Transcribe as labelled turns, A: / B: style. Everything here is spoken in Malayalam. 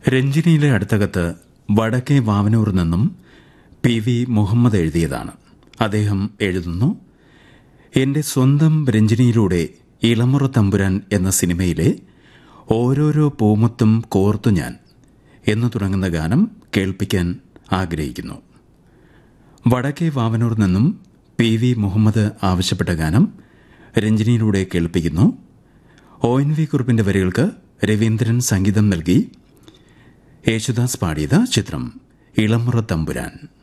A: രഞ്ജിനിയിലെ അടുത്തകത്ത് വടക്കേ വാവനൂർ നിന്നും പി വി മുഹമ്മദ് എഴുതിയതാണ് അദ്ദേഹം എഴുതുന്നു എന്റെ സ്വന്തം രഞ്ജിനിയിലൂടെ ഇളമുറ തമ്പുരാൻ എന്ന സിനിമയിലെ ഓരോരോ പൂമുത്തും കോർത്തു ഞാൻ എന്ന് തുടങ്ങുന്ന ഗാനം കേൾപ്പിക്കാൻ ആഗ്രഹിക്കുന്നു വടക്കേ വാവനൂർ നിന്നും പി വി മുഹമ്മദ് ആവശ്യപ്പെട്ട ഗാനം രഞ്ജിനിയിലൂടെ കേൾപ്പിക്കുന്നു ഒ എൻ വി കുറുപ്പിന്റെ വരികൾക്ക് രവീന്ദ്രൻ സംഗീതം നൽകി യേശുദാസ് പാടിയത് ചിത്രം ഇളമുറ തമ്പുരാൻ